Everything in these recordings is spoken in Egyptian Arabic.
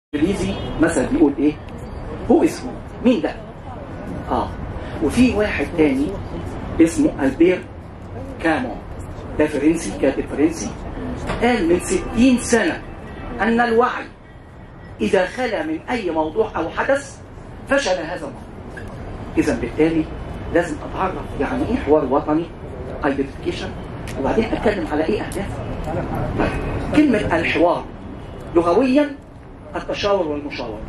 انجليزي مثلا بيقول ايه هو اسمه مين ده اه وفي واحد تاني اسمه البير كامو ده فرنسي كاتب فرنسي قال من ستين سنة أن الوعي إذا خلا من أي موضوع أو حدث فشل هذا الموضوع إذا بالتالي لازم أتعرف يعني إيه حوار وطني ايدنتيفيكيشن وبعدين أتكلم على إيه أهدافه طيب كلمة الحوار لغويا التشاور والمشاورة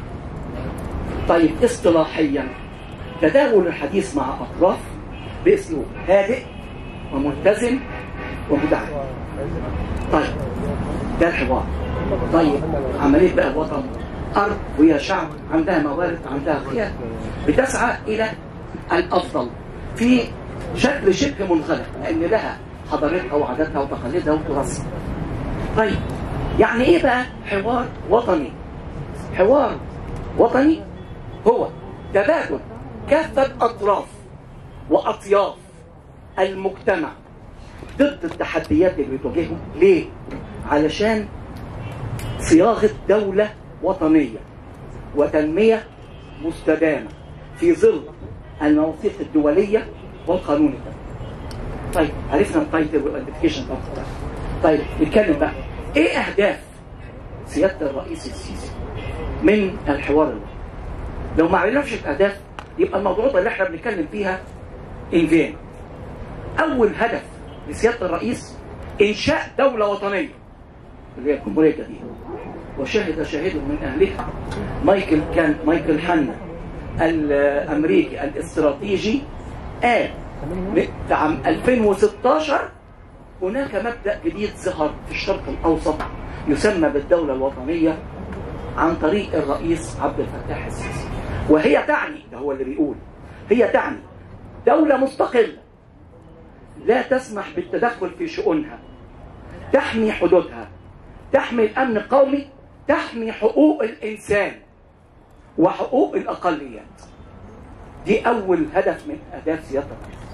طيب اصطلاحيا تداول الحديث مع أطراف بأسلوب هادئ وملتزم ومدعم طيب ده الحوار طيب عملية بقى الوطن أرض وهي شعب عندها موارد عندها خيار بتسعى إلى الأفضل في شكل شبه منغلق لأن لها حضارتها وعاداتها وتقاليدها وتراثها طيب يعني إيه بقى حوار وطني حوار وطني هو تبادل كافة أطراف وأطياف المجتمع ضد التحديات اللي بتواجههم ليه؟ علشان صياغة دولة وطنية وتنمية مستدامة في ظل المواثيق الدولية والقانون الدولي. طيب عرفنا التايتل والايدنتيفيكيشن طيب نتكلم بقى ايه اهداف سيادة الرئيس السيسي من الحوار الوطني؟ لو ما عرفناش الاهداف يبقى الموضوعات اللي احنا بنتكلم فيها ان فين اول هدف لسياده الرئيس انشاء دوله وطنيه اللي هي الجمهوريه الجديده وشهد شاهد من اهلها مايكل كان مايكل حنا الامريكي الاستراتيجي قال في عام 2016 هناك مبدا جديد ظهر في الشرق الاوسط يسمى بالدوله الوطنيه عن طريق الرئيس عبد الفتاح السيسي وهي تعني ده هو اللي بيقول هي تعني دولة مستقلة لا تسمح بالتدخل في شؤونها تحمي حدودها تحمي الأمن القومي تحمي حقوق الإنسان وحقوق الأقليات دي أول هدف من أهداف سيادة الرئيس